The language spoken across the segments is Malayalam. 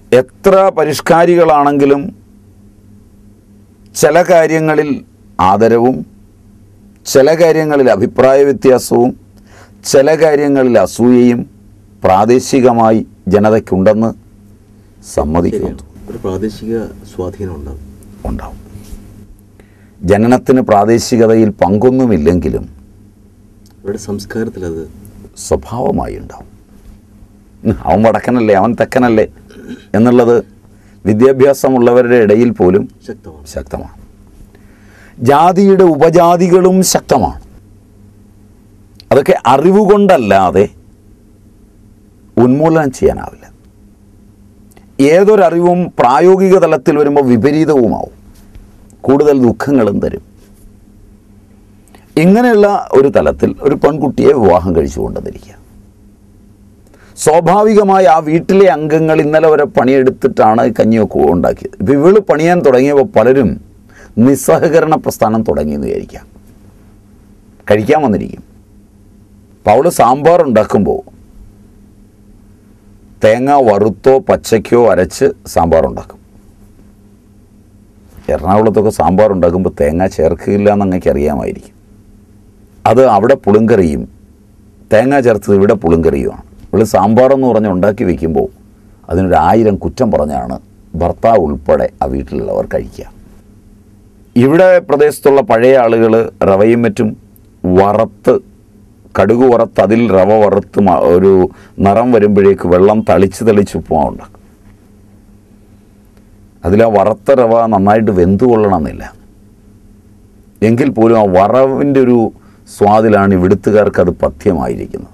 എത്ര പരിഷ്കാരികളാണെങ്കിലും ചില കാര്യങ്ങളിൽ ആദരവും ചില കാര്യങ്ങളിൽ അഭിപ്രായ വ്യത്യാസവും ചില കാര്യങ്ങളിൽ അസൂയയും പ്രാദേശികമായി ജനതയ്ക്കുണ്ടെന്ന് സമ്മതിക്കുന്നു ശരിയാണ് ഒരു പ്രാദേശിക സ്വാധീനം ഉണ്ടാകും ഉണ്ടാവും ജനനത്തിന് പ്രാദേശികതയിൽ പങ്കൊന്നുമില്ലെങ്കിലും അവരുടെ സംസ്കാരത്തിൽ അത് സ്വഭാവമായി ഉണ്ടാവും ഉം, അവൻ വടക്കനല്ലേ അവൻ തെക്കനല്ലേ എന്നുള്ളത് വിദ്യാഭ്യാസമുള്ളവരുടെ ഇടയിൽ പോലും ശക്തമാണ് ശക്തമാണ് ജാതിയുടെ ഉപജാതികളും ശക്തമാണ് അതൊക്കെ അറിവ് കൊണ്ടല്ലാതെ ഉന്മൂലനം ചെയ്യാനാവില്ല ഏതൊരറിവും പ്രായോഗിക തലത്തിൽ വരുമ്പോൾ വിപരീതവുമാവും കൂടുതൽ ദുഃഖങ്ങളും തരും ഇങ്ങനെയുള്ള ഒരു തലത്തിൽ ഒരു പെൺകുട്ടിയെ വിവാഹം കഴിച്ചു കൊണ്ടുവന്നിരിക്കുക സ്വാഭാവികമായി ആ വീട്ടിലെ അംഗങ്ങൾ ഇന്നലെ വരെ പണിയെടുത്തിട്ടാണ് ഈ കഞ്ഞിയൊക്കെ ഉണ്ടാക്കിയത് ഇപ്പം ഇവള് പണിയാൻ തുടങ്ങിയപ്പോൾ പലരും നിസ്സഹകരണ പ്രസ്ഥാനം തുടങ്ങിയെന്ന് വിചാരിക്കാം കഴിക്കാൻ വന്നിരിക്കും അപ്പം അവൾ സാമ്പാർ ഉണ്ടാക്കുമ്പോൾ തേങ്ങ വറുത്തോ പച്ചയ്ക്കോ അരച്ച് സാമ്പാർ ഉണ്ടാക്കും എറണാകുളത്തൊക്കെ സാമ്പാർ ഉണ്ടാക്കുമ്പോൾ തേങ്ങ ചേർക്കില്ല എന്ന് അങ്ങേക്ക് അറിയാമായിരിക്കും അത് അവിടെ പുളിങ്കറിയും തേങ്ങ ചേർത്തത് ഇവിടെ പുളിങ്കറിയുമാണ് ഇവിടെ സാമ്പാർ എന്ന് പറഞ്ഞ് ഉണ്ടാക്കി വെക്കുമ്പോൾ അതിനൊരു ആയിരം കുറ്റം പറഞ്ഞാണ് ഭർത്താവ് ഉൾപ്പെടെ ആ വീട്ടിലുള്ളവർ കഴിക്കുക ഇവിടെ പ്രദേശത്തുള്ള പഴയ ആളുകൾ റവയും മറ്റും വറുത്ത് കടുക് വറുത്ത് അതിൽ റവ വറുത്ത് മ- ഒരു നിറം വരുമ്പോഴേക്ക് വെള്ളം തളിച്ച് തളിച്ച് ഉപ്പുമാവ് ഉണ്ടാക്കും അതിൽ ആ വറുത്ത റവ നന്നായിട്ട് വെന്തു കൊള്ളണമെന്നില്ല എങ്കിൽ പോലും ആ വറവിൻ്റെ ഒരു സ്വാദിലാണ് ഇവിടുത്തുകാർക്ക് അത് പഥ്യമായിരിക്കുന്നത്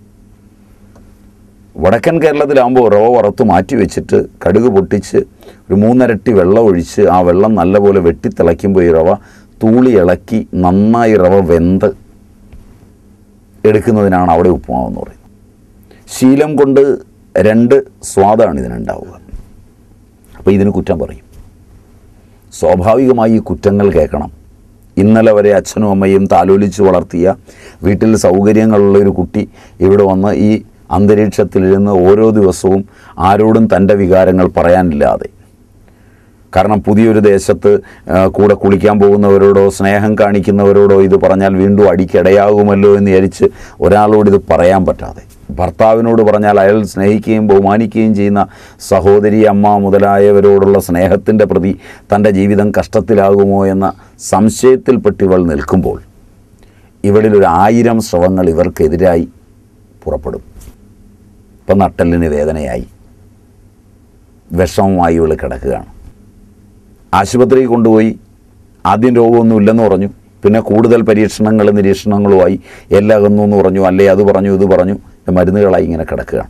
വടക്കൻ കേരളത്തിലാകുമ്പോൾ റവ വറുത്ത് മാറ്റി വെച്ചിട്ട് കടുക് പൊട്ടിച്ച് ഒരു മൂന്നരട്ടി വെള്ളം ഒഴിച്ച് ആ വെള്ളം നല്ലപോലെ വെട്ടിത്തിളയ്ക്കുമ്പോൾ ഈ റവ തൂളി ഇളക്കി നന്നായി റവ വെന്ത് എടുക്കുന്നതിനാണ് അവിടെ ഉപ്പുമാവെന്ന് പറയുന്നത് ശീലം കൊണ്ട് രണ്ട് സ്വാദാണ് ഇതിനുണ്ടാവുക അപ്പോൾ ഇതിന് കുറ്റം പറയും സ്വാഭാവികമായി ഈ കുറ്റങ്ങൾ കേൾക്കണം ഇന്നലെ വരെ അച്ഛനും അമ്മയും താലോലിച്ച് വളർത്തിയ വീട്ടിൽ സൗകര്യങ്ങളുള്ള ഒരു കുട്ടി ഇവിടെ വന്ന് ഈ അന്തരീക്ഷത്തിലിരുന്ന് ഓരോ ദിവസവും ആരോടും തൻ്റെ വികാരങ്ങൾ പറയാനില്ലാതെ കാരണം പുതിയൊരു ദേശത്ത് ആ, കൂടെ കുളിക്കാൻ പോകുന്നവരോടോ സ്നേഹം കാണിക്കുന്നവരോടോ ഇത് പറഞ്ഞാൽ വീണ്ടും അടിക്കിടയാകുമല്ലോ എന്ന് വിചാരിച്ച് ഒരാളോട് ഇത് പറയാൻ പറ്റാതെ ഭർത്താവിനോട് പറഞ്ഞാൽ അയാൾ സ്നേഹിക്കുകയും ബഹുമാനിക്കുകയും ചെയ്യുന്ന സഹോദരി അമ്മ മുതലായവരോടുള്ള സ്നേഹത്തിൻ്റെ പ്രതി തൻ്റെ ജീവിതം കഷ്ടത്തിലാകുമോ എന്ന സംശയത്തിൽപ്പെട്ട് ഇവൾ നിൽക്കുമ്പോൾ ഇവളിലൊരു ആയിരം ശ്രവങ്ങൾ ഇവർക്കെതിരായി പുറപ്പെടും ഇപ്പം നട്ടലിന് വേദനയായി വിഷമമായി ഇവൾ കിടക്കുകയാണ് ആശുപത്രിയിൽ കൊണ്ടുപോയി ആദ്യം രോഗമൊന്നും ഇല്ലെന്ന് പറഞ്ഞു പിന്നെ കൂടുതൽ പരീക്ഷണങ്ങളും നിരീക്ഷണങ്ങളുമായി എല്ലാം അകന്നു എന്ന് പറഞ്ഞു അല്ലേ അത് പറഞ്ഞു ഇത് പറഞ്ഞു മരുന്നുകളായി ഇങ്ങനെ കിടക്കുകയാണ്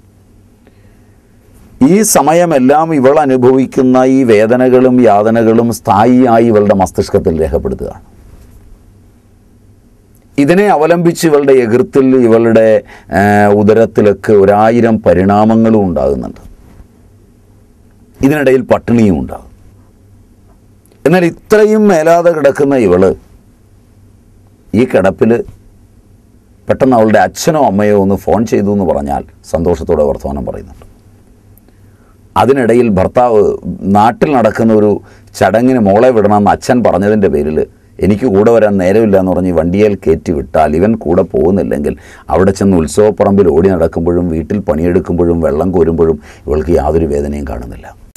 ഈ സമയമെല്ലാം ഇവൾ അനുഭവിക്കുന്ന ഈ വേദനകളും യാതനകളും സ്ഥായിയായി ഇവളുടെ മസ്തിഷ്കത്തിൽ രേഖപ്പെടുത്തുകയാണ് ഇതിനെ അവലംബിച്ച് ഇവളുടെ എതിർത്തിൽ ഇവളുടെ ആ, ഉദരത്തിലൊക്കെ ഒരായിരം പരിണാമങ്ങളും ഉണ്ടാകുന്നുണ്ട് ഇതിനിടയിൽ പട്ടിണിയും ഉണ്ടാകും എന്നാൽ ഇത്രയും മേലാതെ കിടക്കുന്ന ഇവള് ഈ കിടപ്പിൽ പെട്ടെന്ന് അവളുടെ അച്ഛനോ അമ്മയോ ഒന്ന് ഫോൺ ചെയ്തു എന്ന് പറഞ്ഞാൽ സന്തോഷത്തോടെ വർത്തമാനം പറയുന്നുണ്ട് അതിനിടയിൽ ഭർത്താവ് നാട്ടിൽ നടക്കുന്ന ഒരു ചടങ്ങിന് മോളെ വിടണമെന്ന് അച്ഛൻ പറഞ്ഞതിൻ്റെ പേരിൽ എനിക്ക് കൂടെ വരാൻ നേരമില്ല എന്ന് പറഞ്ഞ് ഈ വണ്ടിയേൽ കയറ്റി വിട്ടാൽ ഇവൻ കൂടെ പോകുന്നില്ലെങ്കിൽ അവിടെ ചെന്ന് ഉത്സവപ്പറമ്പിൽ ഓടി നടക്കുമ്പോഴും വീട്ടിൽ പണിയെടുക്കുമ്പോഴും വെള്ളം കോരുമ്പോഴും ഇവൾക്ക് യാതൊരു വേദനയും കാണുന്നില്ല